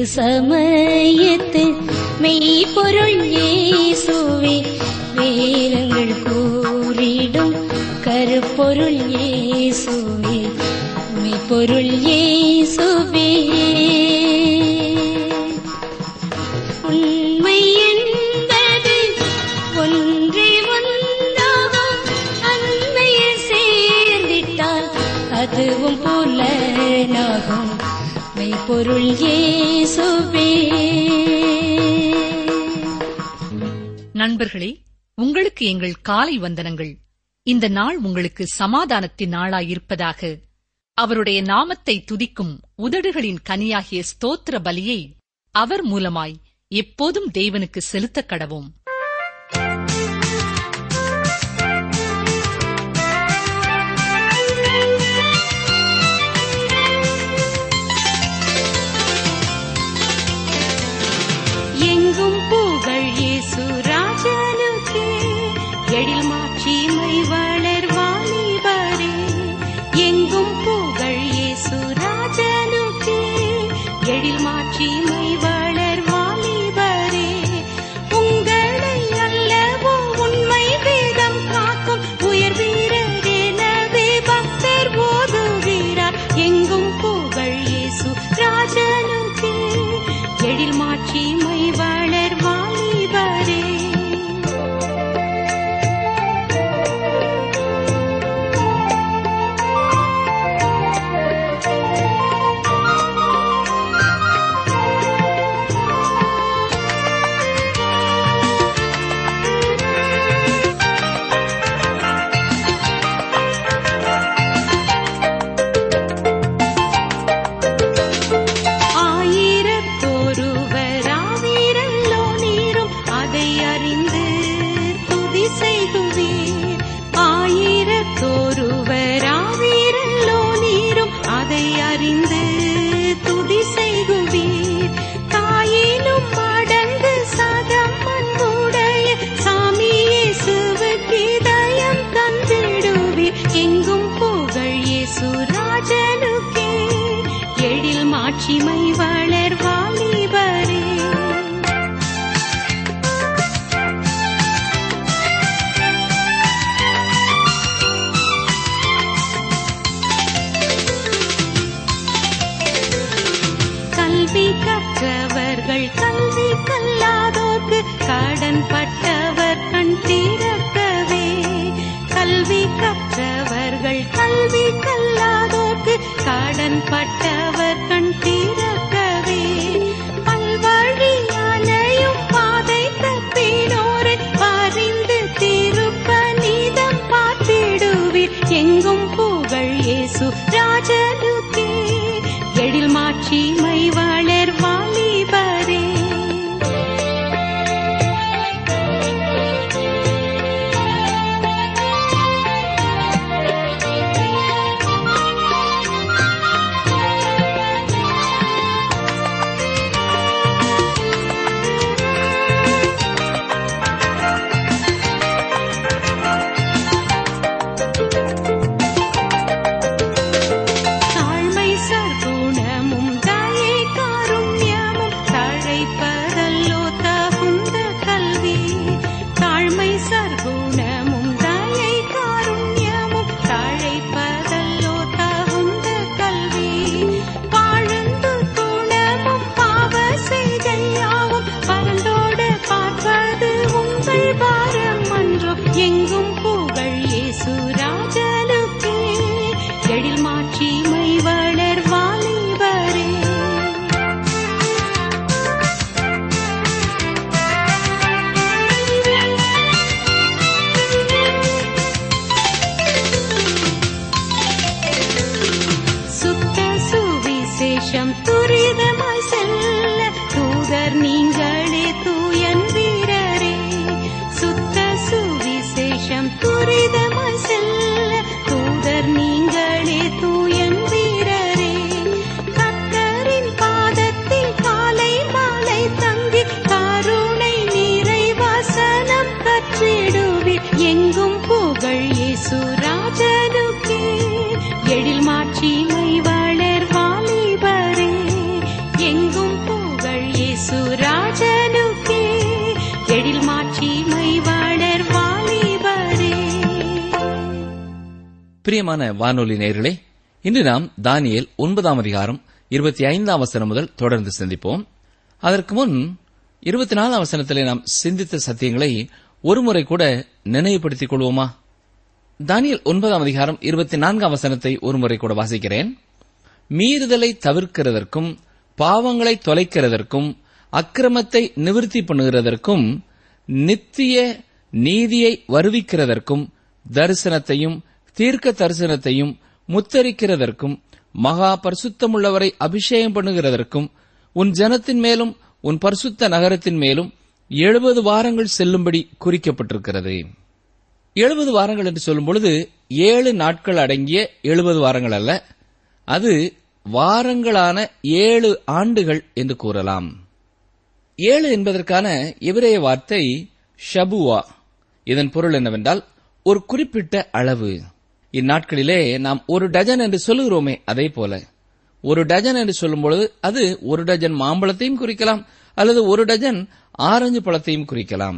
இது சமயத்து மெய்ப்பொருள் இயேசுவே வேதங்கள் கூறிடும் கருப்பொருள் இயேசுவே மெய்ப்பொருள் இயேசுவே உண்மை என்பது ஒன்றே ஒன்றாகும் அண்மையில் சேர்ந்திட்டால் அதுவும் புலனாகும் மெய்ப்பொருள் இயேசுவே நண்பர்களே உங்களுக்கு எங்கள் காலை வந்தனங்கள் இந்த நாள் உங்களுக்கு சமாதானத்தின் நாளாயிருப்பதாக அவருடைய நாமத்தை துதிக்கும் உதடுகளின் கனியாகிய ஸ்தோத்திர பலியை அவர் மூலமாய் எப்போதும் தேவனுக்கு செலுத்தக் கடவோம் எங்கும் புகழ் இயேசு ராஜனுக்கே எழில் மாட்சிமை வளர் வாலிபரே எங்கும் புகழ் இயேசு ராஜனுக்கே எழில் மாட்சிமை வளர் வாலிபரே உங்களை அல்லவோ உண்மை வேதம் காக்கும் உயர் வீரரெனவே பக்தர் ஓதுகிறார் எங்கும் புகழ் இயேசு ராஜனுக்கே எழில் மாட்சிமை வளர் வாலிபரே ஆயிரத்தொருவராவீரல்லோ நீரும் அதை அறிந்து துதி செய்குவீர் ஆயிரத்தொருவராவீரல்லோ நீரும் அதை அறிந்து துதி செய்குவீர் தாயினும் மடங்கு சதம் அன்புடைய சாமி இயேசுவுக்கு இதயம் தந்திடுவீர் எங்கும் புகழ் இயேசு ராஜனுக்கே எழில் மாட்சிமை வளர் வாலிபரே கல்வி கற்றவர்கள் கல்வி கல்லாதோர்க்கு கடன் பட்டவர் கண் திறக்கவே கல்வி கற்றவர்கள் கல்வி கல்லாதோர்க்கு கடன் பட்டவர் கண் திறக்கவே பல்வழியானையும் பாதை தப்பினோரை பறிந்து திருப்பனிதம் பார்த்திடுவீர் எங்கும் புகழ் இயேசு ராஜனுக்கே எழில் மாட்சிமை வளர் வாலிபரே பிரியமான வானொலி நேயர்களே இன்று நாம் தானியேல் ஒன்பதாம் அதிகாரம் இருபத்தி ஐந்தாம் வசனம் முதல் தொடர்ந்து சிந்திப்போம் அதற்கு முன் இருபத்தி நாலாம் வசனத்திலே நாம் சிந்தித்த சத்தியங்களை ஒருமுறை கூட நினைவுபடுத்திக் கொள்வோமா தானியேல் ஒன்பதாம் அதிகாரம் இருபத்தி நான்காம் வசனத்தை ஒருமுறை கூட வாசிக்கிறேன் மீறுதலை தவிர்க்கிறதற்கும் பாவங்களை தொலைக்கிறதற்கும் அக்கிரமத்தை நிவர்த்தி பண்ணுகிறதற்கும் நித்திய நீதியை வருவிக்கிறதற்கும் தரிசனத்தையும் தீர்க்க தரிசனத்தையும் முத்தரிக்கிறதற்கும் மகா பரிசுத்தமுள்ளவரை அபிஷேகம் பண்ணுகிறதற்கும் உன் ஜனத்தின் மேலும் உன் பரிசுத்த நகரத்தின் மேலும் எழுபது வாரங்கள் செல்லும்படி குறிக்கப்பட்டிருக்கிறது எழுபது வாரங்கள் என்று சொல்லும் பொழுது ஏழு நாட்கள் அடங்கிய எழுபது வாரங்கள் அல்ல அது வாரங்களான ஏழு ஆண்டுகள் என்று கூறலாம் ஏழு என்பதற்கான எபிரேய வார்த்தை ஷபுவா இதன் பொருள் என்னவென்றால் ஒரு குறிப்பிட்ட அளவு இந்நாட்களிலே நாம் ஒரு டஜன் என்று சொல்லுகிறோமே அதே போல ஒரு டஜன் என்று சொல்லும் பொழுது அது ஒரு டஜன் மாம்பழத்தையும் குறிக்கலாம் அல்லது ஒரு டஜன் ஆரஞ்சு பழத்தையும் குறிக்கலாம்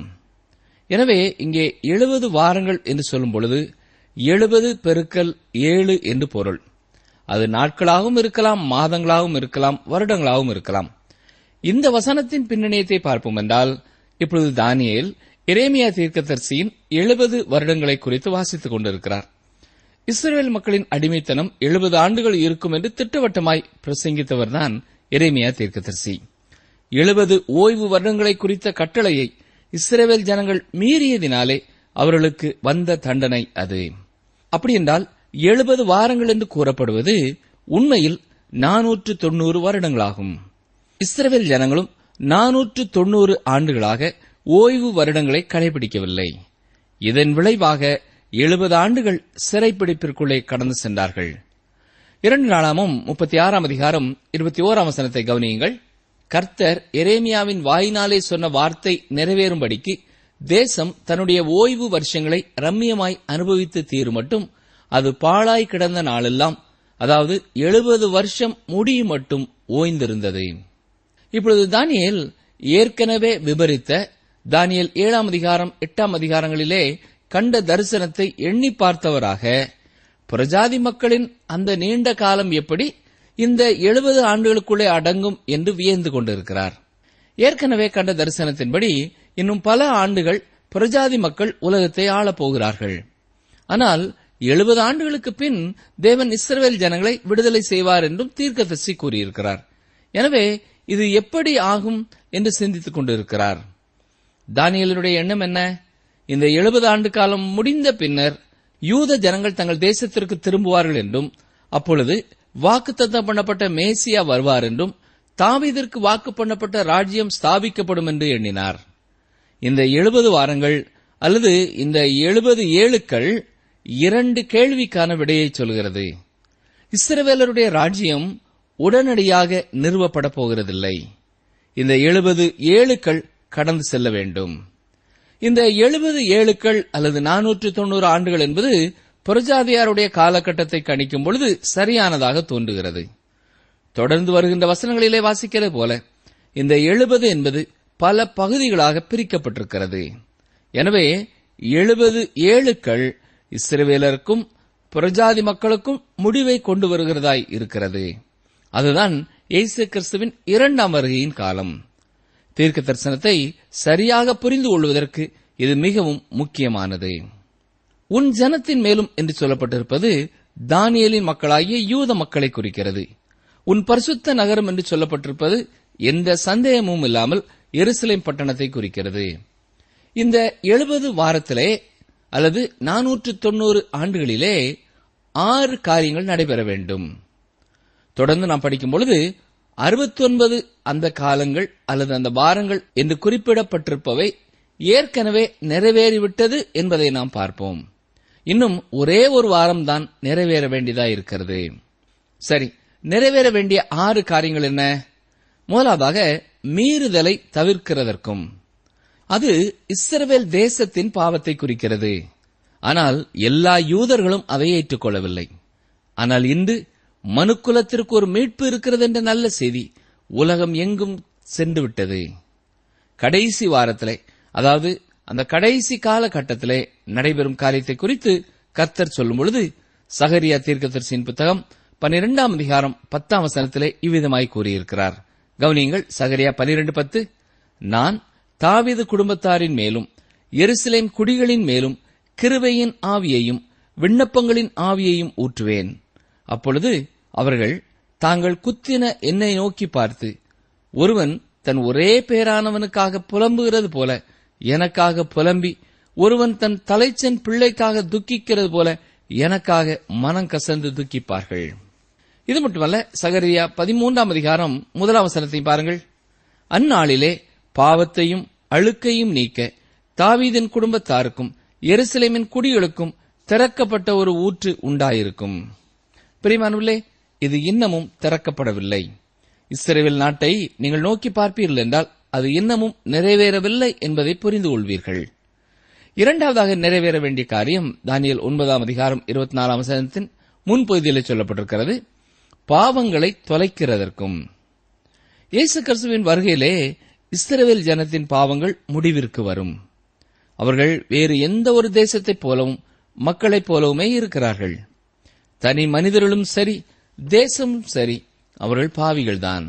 எனவே இங்கே எழுபது வாரங்கள் என்று சொல்லும் பொழுது எழுபது பெருக்கல் ஏழு என்று பொருள் அது நாட்களாகவும் இருக்கலாம் மாதங்களாகவும் இருக்கலாம் வருடங்களாகவும் இருக்கலாம் இந்த வசனத்தின் பின்னணியத்தை பார்ப்போம் என்றால் இப்பொழுது தானியேல் இரேமியா தீர்க்கதரிசியின் எழுபது வருடங்களை குறித்து வாசித்துக் கொண்டிருக்கிறார் இஸ்ரேல் மக்களின் அடிமைத்தனம் எழுபது ஆண்டுகள் இருக்கும் என்று திட்டவட்டமாய் பிரசங்கித்தவர்தான் எரேமியா தீர்க்கதரிசி எழுபது ஓய்வு வருடங்களை குறித்த கட்டளையை இஸ்ரேல் ஜனங்கள் மீறியதினாலே அவர்களுக்கு வந்த தண்டனை அது அப்படியென்றால் எழுபது வாரங்கள் என்று கூறப்படுவது உண்மையில் நானூற்று தொன்னூறு வருடங்களாகும் இஸ்ரேல் ஜனங்களும் நானூற்று தொன்னூறு ஆண்டுகளாக ஓய்வு வருடங்களை கடைபிடிக்கவில்லை இதன் விளைவாக எழுபது ஆண்டுகள் சிறைப்பிடிப்பிற்குள்ளே கடந்து சென்றார்கள் இரண்டு நாளாமும் முப்பத்தி ஆறாம் அதிகாரம் இருபத்தி ஓராம் வசனத்தை கவனியுங்கள் கர்த்தர் எரேமியாவின் வாயினாலே சொன்ன வார்த்தை நிறைவேறும்படிக்கு தேசம் தன்னுடைய ஓய்வு வருஷங்களை ரம்மியமாய் அனுபவித்து தீரும் மட்டும் அது பாழாய் கிடந்த நாளெல்லாம் அதாவது எழுபது வருஷம் முடியும் மட்டும் ஓய்ந்திருந்தது இப்பொழுது தானியேல் ஏற்கனவே விபரித்த தானியேல் ஏழாம் அதிகாரம் எட்டாம் அதிகாரங்களிலே கண்ட தரிசனத்தை எண்ணி பார்த்தவராக பிரஜாதி மக்களின் அந்த நீண்ட காலம் எப்படி இந்த எழுபது ஆண்டுகளுக்குள்ளே அடங்கும் என்று வியந்து கொண்டிருக்கிறார் ஏற்கனவே கண்ட தரிசனத்தின்படி இன்னும் பல ஆண்டுகள் பிரஜாதி மக்கள் உலகத்தை ஆளப் போகிறார்கள் ஆனால் எழுபது ஆண்டுகளுக்கு பின் தேவன் இஸ்ரவேல் ஜனங்களை விடுதலை செய்வார் என்றும் தீர்க்கதரிசி கூறியிருக்கிறார் எனவே இது எப்படி ஆகும் என்று சிந்தித்துக் கொண்டிருக்கிறார் தானியலனுடைய எண்ணம் என்ன இந்த எழுபது ஆண்டு காலம் முடிந்த பின்னர் யூத ஜனங்கள் தங்கள் தேசத்திற்கு திரும்புவார்கள் என்றும் அப்பொழுது வாக்குத்தத்தம் பண்ணப்பட்ட மேசியா வருவார் என்றும் தாவீதிற்கு வாக்கு பண்ணப்பட்ட ராஜ்யம் ஸ்தாபிக்கப்படும் என்று எண்ணினார் இந்த எழுபது வாரங்கள் அல்லது இந்த எழுபது ஏழுக்கள் இரண்டு கேள்விக்கான விடையை சொல்கிறது இஸ்ரவேலருடைய ராஜ்யம் உடனடியாக நிறுவப்பட போகிறதில்லை இந்த எழுபது ஏழுக்கள் கடந்து செல்ல வேண்டும் இந்த எழுபது ஏழுக்கள் அல்லது நானூற்று தொண்ணூறு ஆண்டுகள் என்பது புரஜாதியாருடைய காலகட்டத்தை கணிக்கும் பொழுது சரியானதாக தோன்றுகிறது தொடர்ந்து வருகின்ற வசனங்களிலே வாசிக்கிறது போல இந்த எழுபது என்பது பல பகுதிகளாக பிரிக்கப்பட்டிருக்கிறது எனவே எழுபது ஏழுக்கள் இஸ்ரவேலருக்கும் புரஜாதி மக்களுக்கும் முடிவை கொண்டு வருகிறதாய் இருக்கிறது அதுதான் இயேசு கிறிஸ்துவின் இரண்டாம் வருகையின் காலம் தீர்க்க தரிசனத்தை சரியாக புரிந்து கொள்வதற்கு இது மிகவும் முக்கியமானது உன் ஜனத்தின் மேலும் என்று சொல்லப்பட்டிருப்பது தானியலின் மக்களாகிய யூத மக்களை குறிக்கிறது உன் பரிசுத்த நகரம் என்று சொல்லப்பட்டிருப்பது எந்த சந்தேகமும் இல்லாமல் எருசலேம் பட்டணத்தை குறிக்கிறது இந்த எழுபது வாரத்திலே அல்லது நானூற்று தொண்ணூறு ஆண்டுகளிலே ஆறு காரியங்கள் நடைபெற வேண்டும் தொடர்ந்து நாம் படிக்கும் பொழுது அறுபத்தொன்பது அந்த காலங்கள் அல்லது அந்த வாரங்கள் என்று குறிப்பிடப்பட்டிருப்பவை ஏற்கனவே நிறைவேறிவிட்டது என்பதை நாம் பார்ப்போம் இன்னும் ஒரே ஒரு வாரம்தான் நிறைவேற வேண்டியதா இருக்கிறது சரி நிறைவேற வேண்டிய ஆறு காரியங்கள் என்ன முதலாவதாக மீறுதலை தவிர்க்கிறதற்கும் அது இஸ்ரவேல் தேசத்தின் பாவத்தை குறிக்கிறது ஆனால் எல்லா யூதர்களும் அதை ஏற்றுக்கொள்ளவில்லை ஆனால் இன்று மனுக்குலத்திற்கு ஒரு மீட்பு இருக்கிறது என்ற நல்ல செய்தி உலகம் எங்கும் சென்று விட்டது கடைசி வாரத்திலே அதாவது அந்த கடைசி காலகட்டத்திலே நடைபெறும் காரியத்தை குறித்து கர்த்தர் சொல்லும் பொழுது சகரியா தீர்க்கதரிசியின் புத்தகம் பனிரெண்டாம் அதிகாரம் பத்தாம் வசனத்திலே இவ்விதமாய் கூறியிருக்கிறார் கவனியங்கள் சகரியா பனிரெண்டு பத்து நான் தாவீது குடும்பத்தாரின் மேலும் எருசலேம் குடிகளின் மேலும் கிருபையின் ஆவியையும் விண்ணப்பங்களின் ஆவியையும் ஊற்றுவேன் அப்பொழுது அவர்கள் தாங்கள் குத்தின என்னை நோக்கி பார்த்து ஒருவன் தன் ஒரே பேரானவனுக்காக புலம்புகிறது போல எனக்காக புலம்பி ஒருவன் தன் தலைச்சன் பிள்ளைக்காக துக்கிக்கிறது போல எனக்காக மனம் கசந்து துக்கிப்பார்கள் இது மட்டுமல்ல சகரியா பதிமூன்றாம் அதிகாரம் முதலாம் வசனத்தை பாருங்கள் அந்நாளிலே பாவத்தையும் அழுக்கையும் நீக்க தாவீதின் குடும்பத்தாருக்கும் எருசலேமின் குடிகளுக்கும் திறக்கப்பட்ட ஒரு ஊற்று உண்டாயிருக்கும் பிரிமானுள்ளே இது இன்னமும் திறக்கப்படவில்லை இஸ்ரேல் நாட்டை நீங்கள் நோக்கி பார்ப்பீர்கள் என்றால் அது இன்னமும் நிறைவேறவில்லை என்பதை புரிந்து கொள்வீர்கள் இரண்டாவதாக நிறைவேற வேண்டிய காரியம் தானியல் ஒன்பதாம் அதிகாரம் இருபத்தி நாலாம் வசனத்தின் முன்பகுதியில் சொல்லப்பட்டிருக்கிறது பாவங்களை தொலைக்கிறதற்கும் இயேசு கிறிஸ்துவின் வருகையிலே இஸ்ரவேல் ஜனத்தின் பாவங்கள் முடிவிற்கு வரும் அவர்கள் வேறு எந்த ஒரு தேசத்தைப் போலவும் மக்களைப் போலவுமே இருக்கிறார்கள் தனி மனிதர்களும் சரி தேசமும் சரி அவர்கள் பாவிகள்தான்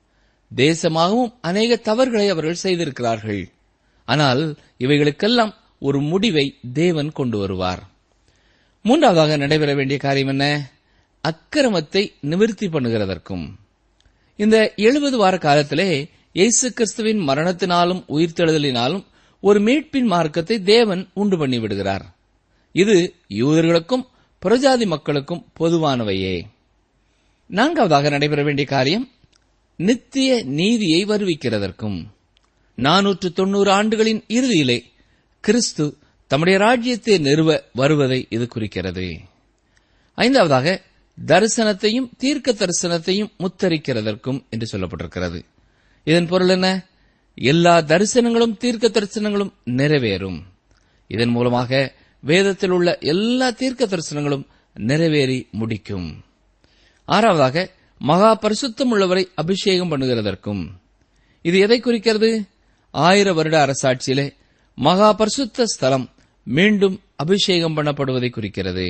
தேசமாகவும் அநேக தவறுகளை அவர்கள் செய்திருக்கிறார்கள் ஆனால் இவைகளுக்கெல்லாம் ஒரு முடிவை தேவன் கொண்டு வருவார் மூன்றாவதாக நடைபெற வேண்டிய காரியம் என்ன அக்கிரமத்தை நிவர்த்தி பண்ணுகிறதற்கும் இந்த எழுபது வார காலத்திலே இயேசு கிறிஸ்துவின் மரணத்தினாலும் உயிர்த்தெழுதலினாலும் ஒரு மீட்பின் மார்க்கத்தை தேவன் உண்டு பண்ணி விடுகிறார் இது யூதர்களுக்கும் புறஜாதி மக்களுக்கும் பொதுவானவையே நான்காவதாக நடைபெற வேண்டிய காரியம் நித்திய நீதியை வருவிக்கிறதற்கும் நானூற்று தொண்ணூறு ஆண்டுகளின் இறுதியிலே கிறிஸ்து தம்முடைய ராஜ்யத்தை நிறுவ வருவதை இது குறிக்கிறது ஐந்தாவதாக தரிசனத்தையும் தீர்க்க தரிசனத்தையும் முத்தரிக்கிறதற்கும் என்று சொல்லப்பட்டிருக்கிறது இதன் பொருள் என்ன எல்லா தரிசனங்களும் தீர்க்க தரிசனங்களும் நிறைவேறும் இதன் மூலமாக வேதத்தில் உள்ள எல்லா தீர்க்க தரிசனங்களும் நிறைவேறி முடிக்கும் ஆறாவதாக மகா பரிசுத்தம் உள்ளவரை அபிஷேகம் பண்ணுகிறதற்கும் இது எதை குறிக்கிறது ஆயிர வருட அரசாட்சியிலே மகா பரிசுத்த ஸ்தலம் மீண்டும் அபிஷேகம் பண்ணப்படுவதை குறிக்கிறது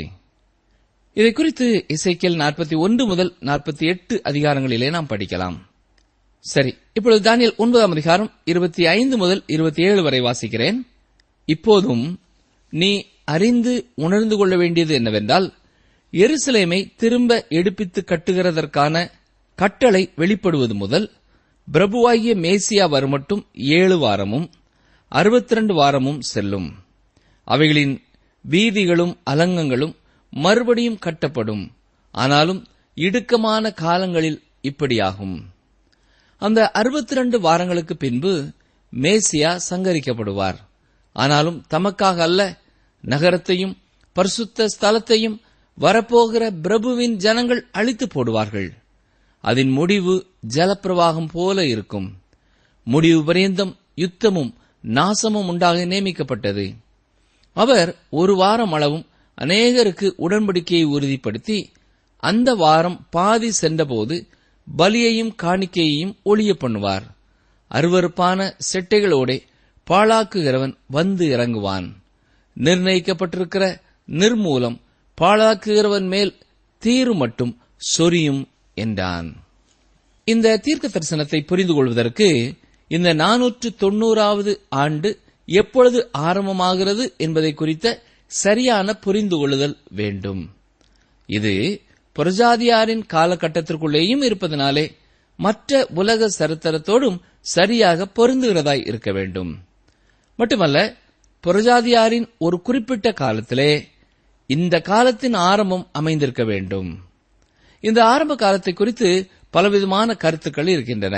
இதை குறித்து இசைக்கியல் நாற்பத்தி ஒன்று முதல் நாற்பத்தி எட்டு அதிகாரங்களிலே நாம் படிக்கலாம் சரி இப்பொழுது தானியல் ஒன்பதாம் அதிகாரம் இருபத்தி ஐந்து முதல் இருபத்தி ஏழு வரை வாசிக்கிறேன் இப்போதும் நீ அறிந்து உணர்ந்து கொள்ள வேண்டியது என்னவென்றால் எருசலேமை திரும்ப எடுப்பித்து கட்டுகிறதற்கான கட்டளை வெளிப்படுவது முதல் பிரபுவாகிய மேசியா வருமட்டும் ஏழு வாரமும் அறுபத்தி ரெண்டு வாரமும் செல்லும் அவைகளின் வீதிகளும் அலங்கங்களும் மறுபடியும் கட்டப்படும் ஆனாலும் இடுக்கமான காலங்களில் இப்படியாகும் அந்த அறுபத்தி ரெண்டு வாரங்களுக்கு பின்பு மேசியா சங்கரிக்கப்படுவார் ஆனாலும் தமக்காக அல்ல நகரத்தையும் பரிசுத்த ஸ்தலத்தையும் வரப்போகிற பிரபுவின் ஜனங்கள் அழித்து போடுவார்கள் அதன் முடிவு ஜலப்பிரவாகம் போல இருக்கும் முடிவு பரியந்தம் யுத்தமும் நாசமும் உண்டாக நியமிக்கப்பட்டது அவர் ஒரு வாரம் அளவும் அநேகருக்கு உடன்படிக்கையை உறுதிப்படுத்தி அந்த வாரம் பாதி சென்றபோது பலியையும் காணிக்கையையும் ஒளிய பண்ணுவார் அருவருப்பான செட்டைகளோடே பாழாக்குகிறவன் வந்து இறங்குவான் நிர்ணயிக்கப்பட்டிருக்கிற நிர்மூலம் பாழாக்குகிறவன் மேல் தீரு மட்டும் சொரியும் என்றான் இந்த தீர்க்க தரிசனத்தை புரிந்து கொள்வதற்கு இந்த நானூற்று தொண்ணூறாவது ஆண்டு எப்பொழுது ஆரம்பமாகிறது என்பதை குறித்த சரியான புரிந்து கொள்ளுதல் வேண்டும் இது புரஜாதியாரின் காலகட்டத்திற்குள்ளேயும் இருப்பதனாலே மற்ற உலக சரித்திரத்தோடும் சரியாக பொருந்துகிறதாய் இருக்க வேண்டும் மட்டுமல்ல புரஜாதியாரின் ஒரு குறிப்பிட்ட காலத்திலே இந்த காலத்தின் ஆரம்பம் அமைந்திருக்க வேண்டும் இந்த ஆரம்ப காலத்தை குறித்து பலவிதமான கருத்துக்கள் இருக்கின்றன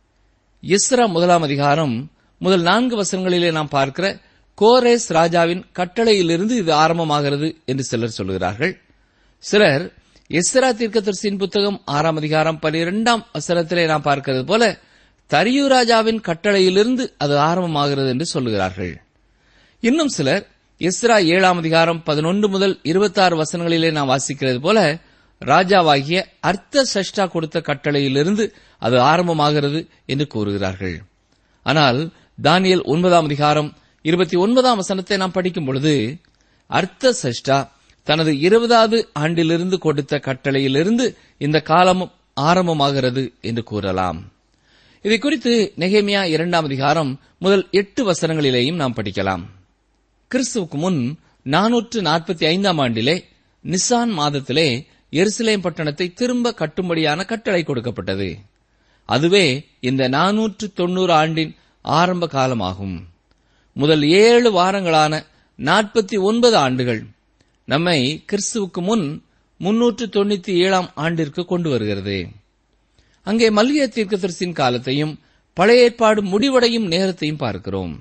இஸ்ரா முதலாம் அதிகாரம் முதல் நான்கு வசனங்களிலே நாம் பார்க்கிற கோரேஸ் ராஜாவின் கட்டளையிலிருந்து இது ஆரம்பமாகிறது என்று சிலர் சொல்கிறார்கள் சிலர் எஸ்ரா தீர்க்கதரிசியின் புத்தகம் ஆறாம் அதிகாரம் பனிரெண்டாம் வசனத்திலே நாம் பார்க்கிறது போல தரியு ராஜாவின் கட்டளையிலிருந்து அது ஆரம்பமாகிறது என்று சொல்லுகிறார்கள் இன்னும் சிலர் எஸ்ரா ஏழாம் அதிகாரம் பதினொன்று முதல் இருபத்தாறு வசனங்களிலே நாம் வாசிக்கிறது போல ராஜாவாகிய அர்த்த சஷ்டா கொடுத்த கட்டளையிலிருந்து அது ஆரம்பமாகிறது என்று கூறுகிறார்கள் ஆனால் தானியல் ஒன்பதாம் அதிகாரம் இருபத்தி ஒன்பதாம் வசனத்தை நாம் படிக்கும் பொழுது அர்த்த சஷ்டா தனது இருபதாவது ஆண்டிலிருந்து கொடுத்த கட்டளையிலிருந்து இந்த காலம் ஆரம்பமாகிறது என்று கூறலாம் இதை குறித்து நெகேமியா இரண்டாம் அதிகாரம் முதல் எட்டு வசனங்களிலேயும் நாம் படிக்கலாம் கிறிஸ்துவுக்கு முன் நானூற்று நாற்பத்தி ஐந்தாம் ஆண்டிலே நிசான் மாதத்திலே எருசலேம் பட்டணத்தை திரும்ப கட்டும்படியான கட்டளை கொடுக்கப்பட்டது அதுவே இந்த நானூற்று தொண்ணூறு ஆண்டின் ஆரம்ப காலமாகும் முதல் ஏழு வாரங்களான நாற்பத்தி ஒன்பது ஆண்டுகள் நம்மை கிறிஸ்துவுக்கு முன் முன்னூற்று தொண்ணூத்தி ஏழாம் ஆண்டிற்கு கொண்டு வருகிறது அங்கே மல்லிய தீர்க்கதரிசியின் காலத்தையும் பழைய ஏற்பாடு முடிவடையும் நேரத்தையும் பார்க்கிறோம்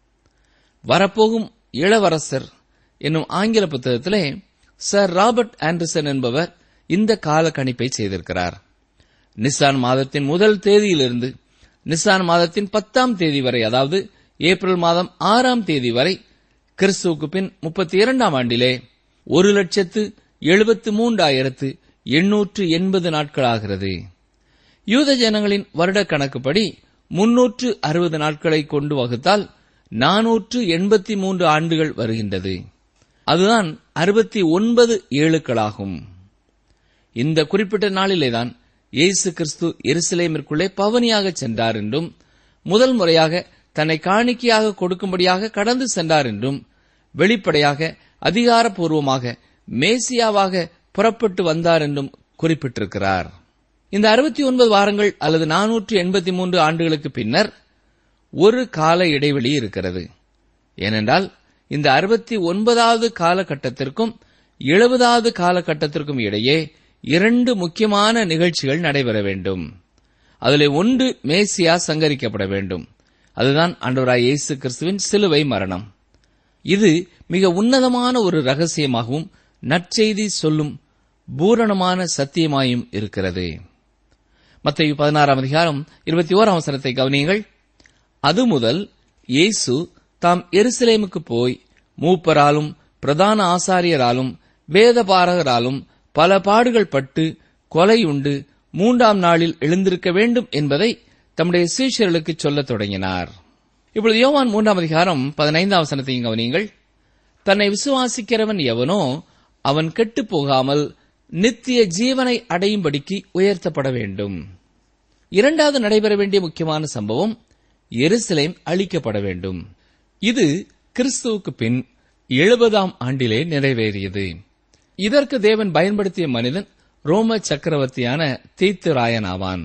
வரப்போகும் இளவரசர் என்னும் ஆங்கில புத்தகத்திலே சர் ராபர்ட் ஆண்டர்சன் என்பவர் இந்த கால கணிப்பை செய்திருக்கிறார் நிசான் மாதத்தின் முதல் தேதியிலிருந்து நிசான் மாதத்தின் பத்தாம் தேதி வரை அதாவது ஏப்ரல் மாதம் ஆறாம் தேதி வரை கிறிஸ்துவுக்கு பின் முப்பத்தி இரண்டாம் ஆண்டிலே ஒரு லட்சத்து எழுபத்து மூன்றாயிரத்து எண்ணூற்று எண்பது நாட்களாகிறது யூத ஜனங்களின் வருட கணக்குப்படி முன்னூற்று அறுபது நாட்களை கொண்டு வகுத்தால் நானூற்று எண்பத்தி மூன்று ஆண்டுகள் வருகின்றது அதுதான் அறுபத்தி ஒன்பது ஏழுக்களாகும் இந்த குறிப்பிட்ட நாளிலேதான் இயேசு கிறிஸ்து எருசலேமிற்குள்ளே பவனியாக சென்றார் என்றும் முதல் முறையாக தன்னை காணிக்கையாக கொடுக்கும்படியாக கடந்து சென்றார் என்றும் வெளிப்படையாக அதிகாரப்பூர்வமாக மேசியாவாக புறப்பட்டு வந்தார் என்றும் குறிப்பிட்டிருக்கிறார் இந்த அறுபத்தி ஒன்பது வாரங்கள் அல்லது நானூற்று எண்பத்தி மூன்று ஆண்டுகளுக்கு பின்னர் ஒரு கால இடைவெளி இருக்கிறது ஏனென்றால் இந்த அறுபத்தி ஒன்பதாவது காலகட்டத்திற்கும் எழுபதாவது காலகட்டத்திற்கும் இடையே இரண்டு முக்கியமான நிகழ்ச்சிகள் நடைபெற வேண்டும் அதிலே ஒன்று மேசியா சங்கரிக்கப்பட வேண்டும் அதுதான் ஆண்டவராய் இயேசு கிறிஸ்துவின் சிலுவை மரணம் இது மிக உன்னதமான ஒரு ரகசியமாகவும் நற்செய்தி சொல்லும் பூரணமான சத்தியமாயும் இருக்கிறது மத்திய பதினாறாம் அதிகாரம் இருபத்தி ஓராம் அவசரத்தை கவனியுங்கள் அது முதல் இயேசு தாம் எருசலேமுக்கு போய் மூப்பராலும் பிரதான ஆசாரியராலும் வேதபாரகராலும் பல பாடுகள் பட்டு கொலையுண்டு மூன்றாம் நாளில் எழுந்திருக்க வேண்டும் என்பதை தம்முடைய சீஷர்களுக்கு சொல்லத் தொடங்கினார் இப்பொழுது யோவான் மூன்றாம் அதிகாரம் பதினைந்தாம் வசனத்தையும் கவனியுங்கள் தன்னை விசுவாசிக்கிறவன் எவனோ அவன் கெட்டுப் போகாமல் நித்திய ஜீவனை அடையும்படிக்கு உயர்த்தப்பட வேண்டும் இரண்டாவது நடைபெற வேண்டிய முக்கியமான சம்பவம் எருசலேம் அழிக்கப்பட வேண்டும் இது கிறிஸ்துவுக்கு பின் எழுபதாம் ஆண்டிலே நிறைவேறியது இதற்கு தேவன் பயன்படுத்திய மனிதன் ரோம சக்கரவர்த்தியான தீத்துராயன் ஆவான்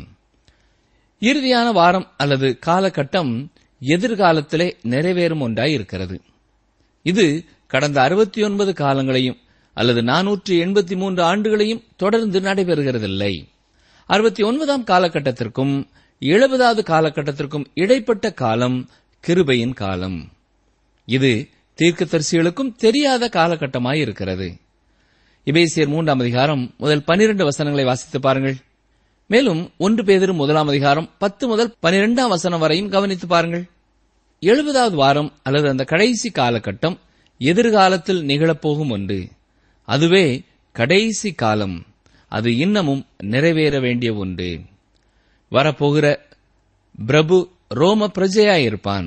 இறுதியான வாரம் அல்லது காலகட்டம் எதிர்காலத்திலே நிறைவேறும் ஒன்றாய் இருக்கிறது இது கடந்த அறுபத்தி ஒன்பது காலங்களையும் அல்லது நானூற்றி எண்பத்தி மூன்று ஆண்டுகளையும் தொடர்ந்து நடைபெறுகிறதில்லை அறுபத்தி ஒன்பதாம் காலகட்டத்திற்கும் எழுபதாவது காலகட்டத்திற்கும் இடைப்பட்ட காலம் கிருபையின் காலம் இது தீர்க்கதரிசிகளுக்கும் தெரியாத காலகட்டமாய் இருக்கிறது இபேசியர் மூன்றாம் அதிகாரம் முதல் பனிரெண்டு வசனங்களை வாசித்து பாருங்கள் மேலும் ஒன்று பேதரும் முதலாம் அதிகாரம் பத்து முதல் பனிரெண்டாம் வசனம் வரையும் கவனித்து பாருங்கள் எழுபதாவது வாரம் அல்லது அந்த கடைசி காலகட்டம் எதிர்காலத்தில் நிகழப்போகும் ஒன்று அதுவே கடைசி காலம் அது இன்னமும் நிறைவேற வேண்டிய ஒன்று வரப்போகிற பிரபு ரோம பிரஜையாயிருப்பான்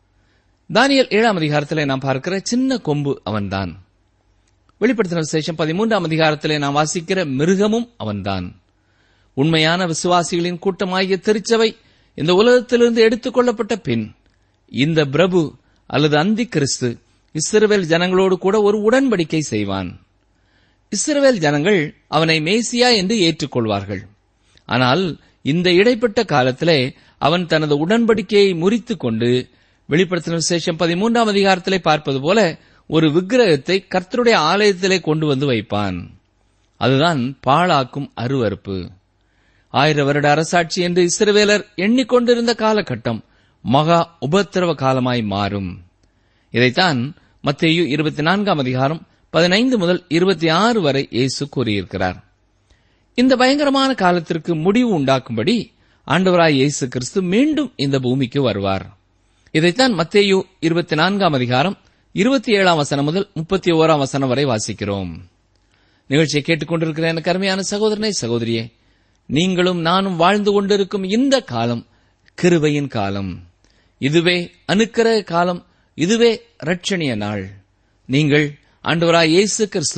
தானியல் ஏழாம் அதிகாரத்திலே நாம் பார்க்கிற சின்ன கொம்பு அவன்தான் வெளிப்படுத்தின விசேஷம் பதிமூன்றாம் அதிகாரத்திலே நாம் வாசிக்கிற மிருகமும் அவன்தான் உண்மையான விசுவாசிகளின் கூட்டமாகிய திருச்சபை இந்த உலகத்திலிருந்து எடுத்துக் கொள்ளப்பட்ட பின் இந்த பிரபு அல்லது அந்தி கிறிஸ்து இஸ்ரவேல் ஜனங்களோடு கூட ஒரு உடன்படிக்கை செய்வான் இஸ்ரவேல் ஜனங்கள் அவனை மேசியா என்று ஏற்றுக்கொள்வார்கள் ஆனால் இந்த இடைப்பட்ட காலத்திலே அவன் தனது உடன்படிக்கையை முறித்துக் கொண்டு வெளிப்படுத்தின விசேஷம் பதிமூன்றாம் அதிகாரத்திலே பார்ப்பது போல ஒரு விக்கிரகத்தை கர்த்தருடைய ஆலயத்திலே கொண்டு வந்து வைப்பான் அதுதான் பாழாக்கும் அருவறுப்பு ஆயிரம் வருட அரசாட்சி என்று இஸ்ரவேலர் எண்ணிக்கொண்டிருந்த காலகட்டம் மகா உபத்திரவ காலமாய் மாறும் இதைத்தான் மத்தேயு இருபத்தி நான்காம் அதிகாரம் பதினைந்து முதல் இருபத்தி ஆறு வரை இயேசு கூறியிருக்கிறார் இந்த பயங்கரமான காலத்திற்கு முடிவு உண்டாக்கும்படி ஆண்டவராய் இயேசு கிறிஸ்து மீண்டும் இந்த பூமிக்கு வருவார் இதைத்தான் மத்தேயு இருபத்தி நான்காம் அதிகாரம் இருபத்தி ஏழாம் வசனம் முதல் முப்பத்தி ஓராம் வசனம் வரை வாசிக்கிறோம் நிகழ்ச்சியை கேட்டுக்கொண்டிருக்கிற எனக்கு அருமையான சகோதரனை சகோதரியே நீங்களும் நானும் வாழ்ந்து கொண்டிருக்கும் இந்த காலம் கிருபையின் காலம் இதுவே அனுக்கிரக காலம் இதுவே ரட்சணிய நாள் நீங்கள் ஆண்டவராய் இயேசு கிறிஸ்துவை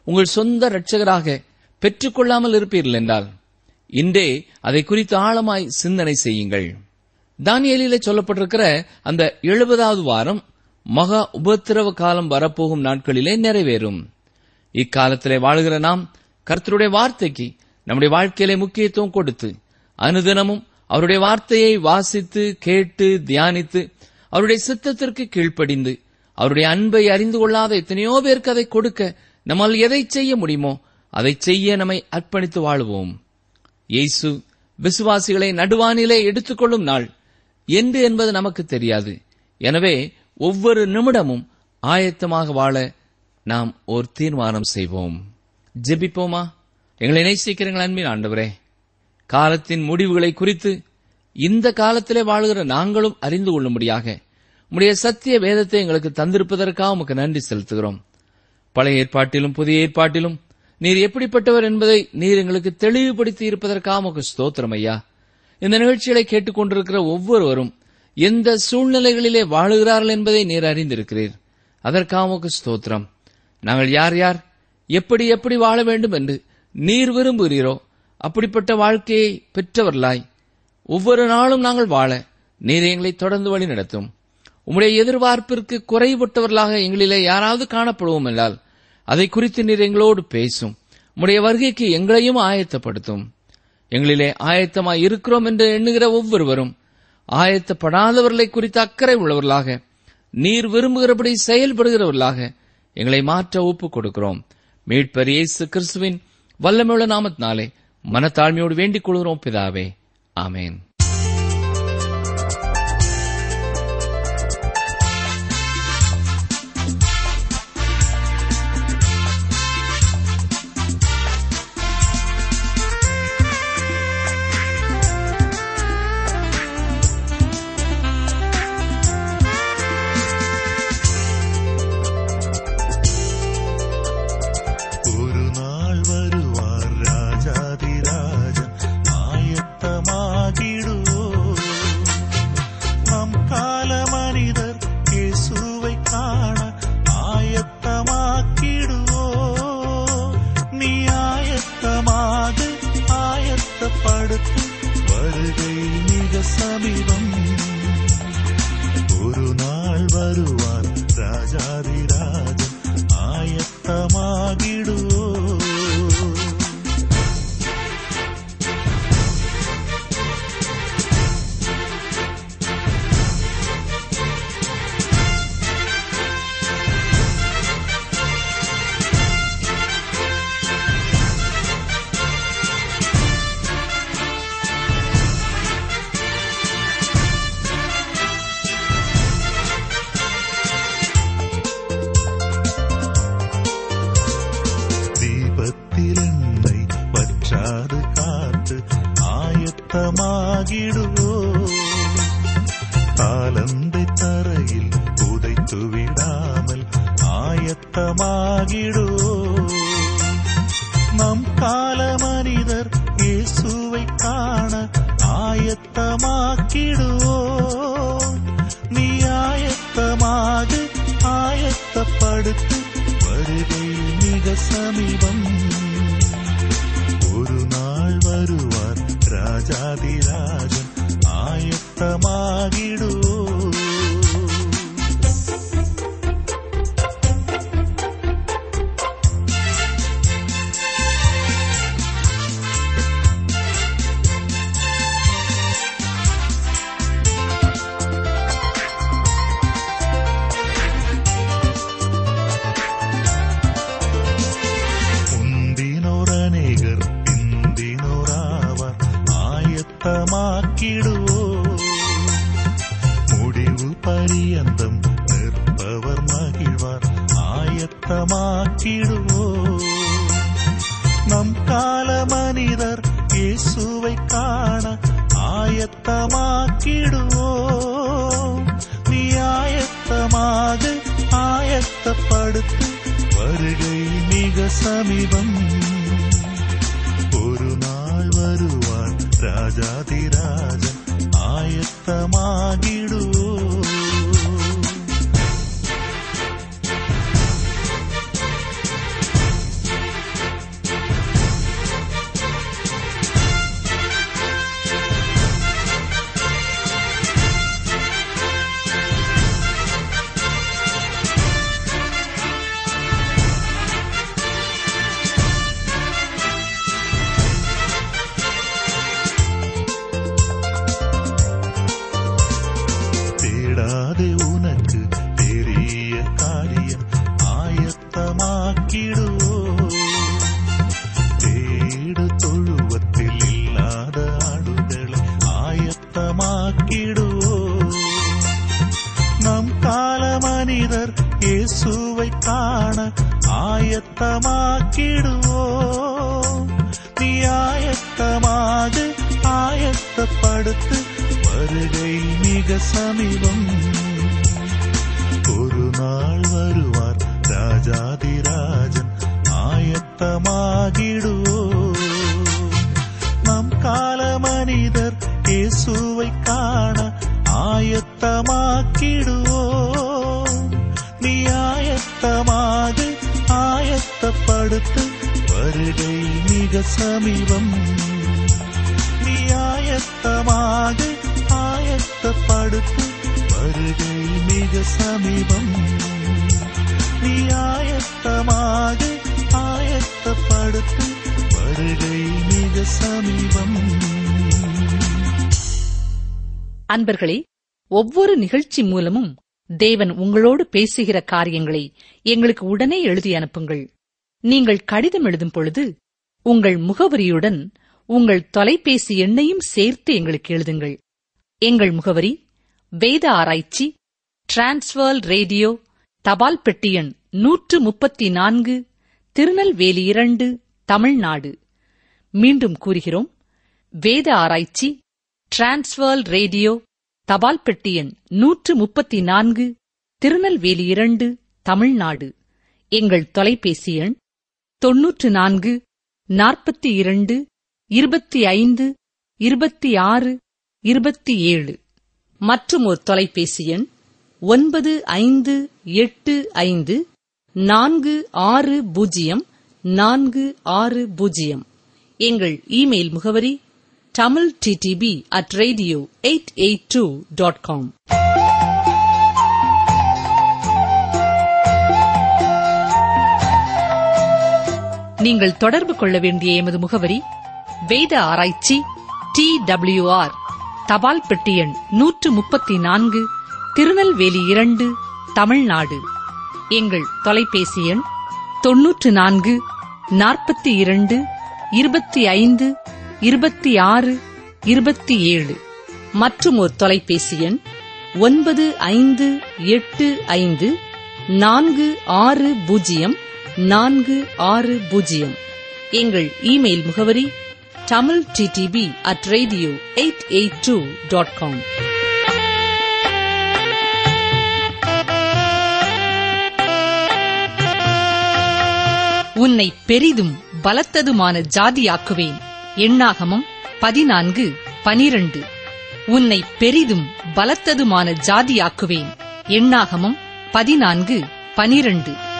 உங்கள் சொந்த இரட்சகராக பெற்றுக்கொள்ளாமல் இருப்பீர்கள் என்றால் இன்றே அதை குறித்து ஆழமாய் சிந்தனை செய்யுங்கள் தானியலிலே சொல்லப்பட்டிருக்கிற அந்த எழுபதாவது வாரம் மகா உபத்திரவ காலம் வரப்போகும் நாட்களிலே நிறைவேறும் இக்காலத்திலே வாழுகிற நாம் கர்த்தருடைய வார்த்தைக்கு நம்முடைய வாழ்க்கையிலே முக்கியத்துவம் கொடுத்து அனுதினமும் அவருடைய வார்த்தையை வாசித்து கேட்டு தியானித்து அவருடைய சித்தத்திற்கு கீழ்ப்படிந்து அவருடைய அன்பை அறிந்து கொள்ளாத எத்தனையோ பேருக்கு அதை கொடுக்க நம்மால் எதை செய்ய முடியுமோ அதை செய்ய நம்மை அர்ப்பணித்து வாழுவோம் இயேசு விசுவாசிகளை நடுவானிலே எடுத்துக்கொள்ளும் நாள் என்று என்பது நமக்கு தெரியாது எனவே ஒவ்வொரு நிமிடமும் ஆயத்தமாக வாழ நாம் ஒரு தீர்மானம் செய்வோம் ஜெபிப்போமா எங்களை நேசிக்கிறீங்கள் அன்பின் ஆண்டவரே காலத்தின் முடிவுகளை குறித்து இந்த காலத்திலே வாழுகிற நாங்களும் அறிந்து கொள்ளும்படியாக உம்முடைய சத்திய வேதத்தை எங்களுக்கு தந்திருப்பதற்காக உமக்கு நன்றி செலுத்துகிறோம் பழைய ஏற்பாட்டிலும் புதிய ஏற்பாட்டிலும் நீர் எப்படிப்பட்டவர் என்பதை நீர் எங்களுக்கு தெளிவுபடுத்தி இருப்பதற்காக உமக்கு ஸ்தோத்திரம் ஐயா இந்த நிகழ்ச்சிகளை கேட்டுக்கொண்டிருக்கிற ஒவ்வொருவரும் எந்த சூழ்நிலைகளிலே வாழுகிறார்கள் என்பதை நீர் அறிந்திருக்கிறீர் அதற்காக உமக்கு ஸ்தோத்திரம் நாங்கள் யார் யார் எப்படி எப்படி வாழ வேண்டும் என்று நீர் விரும்புகிறீரோ அப்படிப்பட்ட வாழ்க்கையை பெற்றவர்களாய் ஒவ்வொரு நாளும் நாங்கள் வாழ நீர் எங்களை தொடர்ந்து வழி நடத்தும் உம்முடைய எதிர்பார்ப்பிற்கு குறைபட்டவர்களாக எங்களிலே யாராவது காணப்படுவோம் என்றால் அதை குறித்து நீர் எங்களோடு பேசும் உம்முடைய வருகைக்கு எங்களையும் ஆயத்தப்படுத்தும் எங்களிலே ஆயத்தமாய் இருக்கிறோம் என்று எண்ணுகிற ஒவ்வொருவரும் ஆயத்தப்படாதவர்களை குறித்து அக்கறை உள்ளவர்களாக நீர் விரும்புகிறபடி செயல்படுகிறவர்களாக எங்களை மாற்ற ஒப்புக் கொடுக்கிறோம் மீட்பர் இயேசு கிறிஸ்துவின் வல்லமையுள்ள நாமத்தினாலே மனத்தாழ்மையோடு வேண்டிக் கொள்கிறோம் பிதாவே ஆமேன் ഒരു നാൾ വരുവാർ രാജാതിരാജൻ ആയത്തമാകിടുവോ நம் கால மனிதர் இயேசுவை காண ஆயத்தமாக்கிடுவோ நீ ஆயத்தமாக ஆயத்தப்படுத்து வருகை மிக சமீபம் ஒரு நாள் வருவான் ராஜாதிராஜன் ஆயத்தமாகிடுவோ தீபத்தில் என்னை பற்றாது காத்து ஆயத்தமாகிடுவோ தாளந்தை தரையில் புதைத்து விடாமல் ஆயத்தமாகிடுவோ நம் கால மனிதர் இயேசுவை காண ஆயத்தமாக்கிடுவோ நீ ஆயத்தமாக ஆயத்தப்படுத்து வருகை மிக சமீபம் ஒரு நாள் வருவார் ராஜாதிராஜன் ஆயத்தமாகிடுவோ முந்தினோர் அநேகர் பிந்தினோராவார் ஆயத்தமாக்கிடுவோ முடிவு பரியந்தம் நிற்பவர் மகிழ்வார் ஆயத்தமாக்கிடுவோ நம் கால மனிதர் இயேசுவை காண ஆயத்தமாக்கிடுவோ நீ ஆயத்தமாக ஆயத்தப்படுத்து வருகை மிக சமீபம் ஒரு நாள் வருவான் ராஜாதிராஜன் ஆயத்தமாகிடுவோ காண ஆயத்தமாக்கிடுவோ நீ ஆயத்தமாக ஆயத்தப்படுத்து வருகை மிக சமீபம் ஒரு நாள் வருவார் ராஜாதிராஜன் ஆயத்தமாகிடுவோ நம் கால மனிதர் இயேசுவை காண ஆயத்தமாக்கிடுவோ நீ ஆயத்தமாக ஆயத்தப்படுத்து வருகை மிக சமீபம் நீ ஆயத்தமாக ஆயத்தப்படுத்து வருகை மிக சமீபம் நீ ஆயத்தமாக ஆயத்தப்படுத்து வருகை மிக சமீபம் அன்பர்களே ஒவ்வொரு நிகழ்ச்சி மூலமும் தேவன் உங்களோடு பேசுகிற காரியங்களை எங்களுக்கு உடனே எழுதி அனுப்புங்கள் நீங்கள் கடிதம் எழுதும் பொழுது உங்கள் முகவரியுடன் உங்கள் தொலைபேசி எண்ணையும் சேர்த்து எங்களுக்கு எழுதுங்கள் எங்கள் முகவரி வேத ஆராய்ச்சி டிரான்ஸ்வர் ரேடியோ தபால் பெட்டி எண் நூற்று முப்பத்தி நான்கு திருநெல்வேலி இரண்டு தமிழ்நாடு மீண்டும் கூறுகிறோம் வேத ஆராய்ச்சி டிரான்ஸ்வர் ரேடியோ தபால் பெட்டி எண் நூற்று முப்பத்தி நான்கு திருநெல்வேலி இரண்டு தமிழ்நாடு எங்கள் தொலைபேசி எண் தொன்னூற்று நான்கு நாற்பத்தி இரண்டு இருபத்தி ஐந்து இருபத்தி ஆறு இருபத்தி ஏழு மற்றும் ஒரு தொலைபேசி எண் ஒன்பது ஐந்து எட்டு ஐந்து நான்கு ஆறு பூஜ்ஜியம் நான்கு ஆறு பூஜ்ஜியம் எங்கள் இமெயில் முகவரி Tamil DTP at radio eight eight two dot com நீங்கள் தொடர்பு கொள்ள வேண்டிய எமது முகவரி வேத ஆராய்ச்சி டி டபிள்யூஆர் தபால் பெட்டி எண் நூற்று முப்பத்தி நான்கு திருநெல்வேலி இரண்டு தமிழ்நாடு எங்கள் தொலைபேசி எண் தொன்னூற்று நான்கு நாற்பத்தி இரண்டு இருபத்தி ஐந்து இருபத்தி ஆறு இருபத்தி ஏழு மற்றும் ஒரு தொலைபேசி எண் ஒன்பது ஐந்து எட்டு ஐந்து நான்கு ஆறு பூஜ்ஜியம் நான்கு ஆறு பூஜ்ஜியம் எங்கள் இமெயில் முகவரி Tamil DTP at radio eight eight two dot com உன்னை பெரிதும் பலத்ததுமான ஜாதியாக்குவேன் எண்ணாகமம் பதினான்கு பனிரண்டு உன்னை பெரிதும் பலத்ததுமான ஜாதியாக்குவேன் எண்ணாகமம் பதினான்கு பனிரண்டு